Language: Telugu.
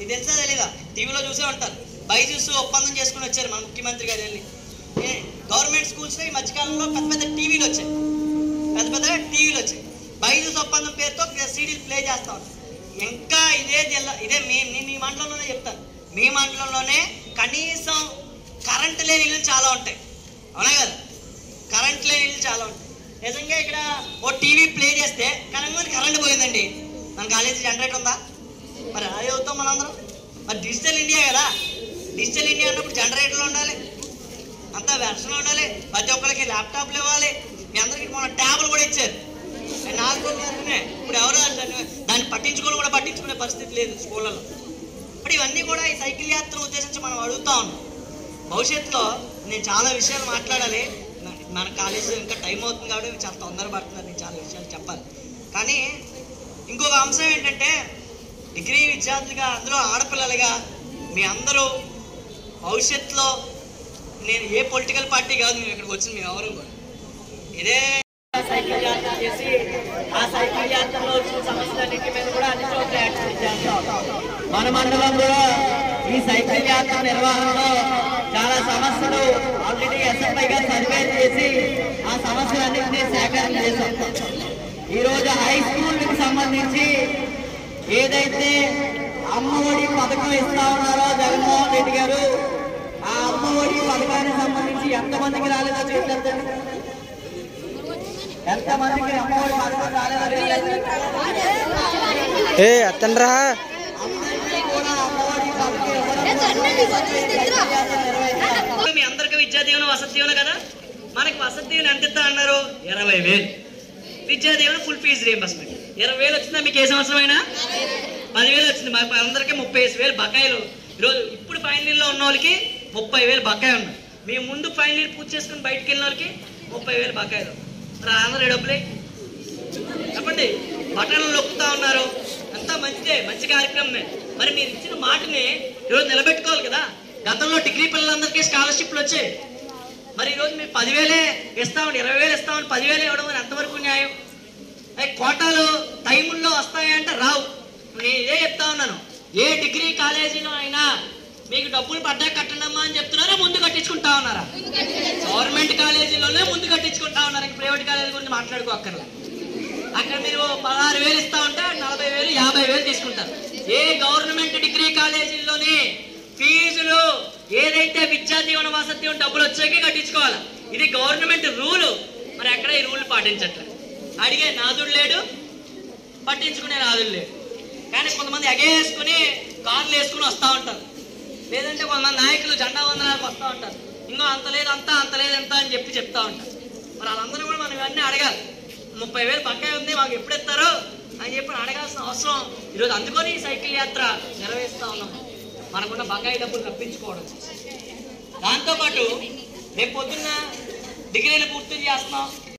మీకు తెలుసా తెలీదా టీవీలో చూసే ఉంటారు బైజూస్ ఒప్పందం చేసుకుని వచ్చారు మన ముఖ్యమంత్రి గారు వెళ్ళి ఏ గవర్నమెంట్ స్కూల్స్లో ఈ మధ్యకాలంలో పెద్ద పెద్ద టీవీలు వచ్చాయి పెద్ద పెద్ద టీవీలు వచ్చాయి బైజూస్ ఒప్పందం పేరుతో సీడీలు ప్లే చేస్తా ఉంటారు ఇంకా ఇదే జిల్లా ఇదే మీ మీ- మీ మండలంలోనే చెప్తాను మీ మండలంలోనే కనీసం కరెంట్ లేని ఇల్లు చాలా ఉంటాయి అవునా కదా కరెంట్ లేని ఇల్లు చాలా ఉంటాయి నిజంగా ఇక్కడ ఓ టీవీ ప్లే చేస్తే కనుక కరెంట్ పోయిందండి మన కాలేజీ జనరేటర్ ఉందా మరి అదే అవుతాం మనందరం మరి డిజిటల్ ఇండియా కదా డిజిటల్ ఇండియా అన్నప్పుడు జనరేటర్లు ఉండాలి అంతా వెర్షన్ ఉండాలి ప్రతి ఒక్కరికి ల్యాప్టాప్లు ఇవ్వాలి మీ అందరికి మన ట్యాబ్లు కూడా ఇచ్చారు నేను నాలుగు రోజులు అనుకునే ఇప్పుడు ఎవరు దాన్ని- దాన్ని పట్టించుకోవడం కూడా పట్టించుకునే పరిస్థితి లేదు స్కూళ్ళలో ఇప్పుడు ఇవన్నీ కూడా ఈ సైకిల్ యాత్ర ఉద్దేశించి మనం అడుగుతా ఉన్నాం భవిష్యత్తులో నేను చాలా విషయాలు మాట్లాడాలి మన- మన కాలేజీలో ఇంకా టైం అవుతుంది కాబట్టి చాలా తొందర పడుతున్నారు నేను చాలా విషయాలు చెప్పాలి కానీ ఇంకొక అంశం ఏంటంటే డిగ్రీ విద్యార్థులుగా అందులో ఆడపిల్లలుగా మీ అందరూ భవిష్యత్తులో నేను ఏ పొలిటికల్ పార్టీ కాదు మేము ఇక్కడికి వచ్చింది మేము ఎవరు కూడా ఇదే సైకిల్ యాత్ర చేసి ఆ సైకిల్ యాత్రలో వచ్చిన సమస్యలన్నింటి మీద కూడా అన్ని చోట్ల యాక్టివిటీ చేస్తాం మన మండలం కూడా ఈ సైకిల్ యాత్ర నిర్వహణలో చాలా సమస్యలు ఆల్రెడీ ఎస్ఎఫ్ఐ గా సర్వే చేసి ఆ సమస్యలన్నింటినీ సేకరణ చేశాం ఈ రోజు హై స్కూల్ కి సంబంధించి ఏదైతే అమ్మఒడి పథకం ఇస్తా ఉన్నారో జగన్మోహన్ రెడ్డి గారు ఆ అమ్మఒడి పథకానికి సంబంధించి ఎంతమందికి రాలేదో చేసేద్దండి ఎంతమందికి అమ్మఒడి పథకం రాలేదో చేసేద్దండి ఏ అత్తండ్రా అందరికీ కూడా అమ్మఒడి పథకం ఇవ్వడం కోసం నిర్వహించారు. మీ అందరికి విద్యా దీవెన వసతి దీవెన కదా మనకి వసతి దీవెన ఎంత ఇస్తా అన్నారు ఇరవై వేలు విద్యా దీవెన ఫుల్ ఫీజు రీఎంబర్స్మెంట్ ఇరవై వేలు వచ్చిందా మీకు ఏ సంవత్సరం అయినా పదివేలు వచ్చింది మాకు అందరికీ ముప్పై ఐదు వేలు బకాయిలు ఈరోజు ఇప్పుడు ఫైనల్ ఇయర్లో ఉన్న వాళ్ళకి ముప్పై వేలు బకాయి ఉన్నాయి మేము ముందు ఫైనల్ ఇయర్ పూర్తి చేసుకుని బయటకు వెళ్ళిన వాళ్ళకి ముప్పై వేలు బకాయిలు మరి అందరూ డబ్బులే చెప్పండి బటన్లు నొక్కుతా ఉన్నారు అంతా మంచిదే మంచి కార్యక్రమమే మరి మీరు ఇచ్చిన మాటని ఈరోజు నిలబెట్టుకోవాలి కదా గతంలో డిగ్రీ పిల్లలందరికీ స్కాలర్షిప్లు వచ్చాయి మరి ఈరోజు మీరు పదివేలే ఇస్తామని ఇరవై వేలు ఇస్తామని పదివేలు ఇవ్వడం అని ఎంతవరకు న్యాయం అయ్యి కోటాలు టైముల్లో వస్తాయంటే రావు నేను ఇదే చెప్తా ఉన్నాను ఏ డిగ్రీ కాలేజీలో అయినా మీకు డబ్బులు పడ్డా కట్టండమ్మా అని చెప్తున్నారా ముందు కట్టించుకుంటా ఉన్నారా గవర్నమెంట్ కాలేజీలోనే ముందు కట్టించుకుంటా ఉన్నారు ఇంక ప్రైవేట్ కాలేజీ గురించి మాట్లాడుకోక్కర్లా అక్కడ మీరు పదహారు వేలు ఇస్తా ఉంటే నలభై వేలు యాభై వేలు తీసుకుంటారు ఏ గవర్నమెంట్ డిగ్రీ కాలేజీల్లోని ఫీజులు ఏదైతే విద్యా దీవెన వసతి దీవెన డబ్బులు వచ్చాకే కట్టించుకోవాలి ఇది గవర్నమెంట్ రూలు మరి ఎక్కడ ఈ రూల్ పాటించట్లేదు అడిగే నాదుడు లేడు పట్టించుకునే నాదుడు లేడు కానీ కొంతమంది ఎగేసుకుని కార్లు వేసుకుని వస్తూ ఉంటారు లేదంటే కొంతమంది నాయకులు జెండా వందనాలకు వస్తూ ఉంటారు ఇంకో అంత లేదు అంత అంత లేదు ఎంత అని చెప్పి చెప్తా ఉంటారు మరి వాళ్ళందరూ కూడా మనం ఇవన్నీ అడగాలి ముప్పై వేలు బకాయి ఉంది మాకు ఎప్పుడు ఇస్తారు అని చెప్పి అడగాల్సిన అవసరం ఈరోజు అందుకొని ఈ సైకిల్ యాత్ర నిర్వహిస్తా ఉన్నాం మనకున్న బకాయి డబ్బులు తప్పించుకోవడం దాంతోపాటు రేపు పొద్దున్న డిగ్రీలు పూర్తి చేస్తున్నాం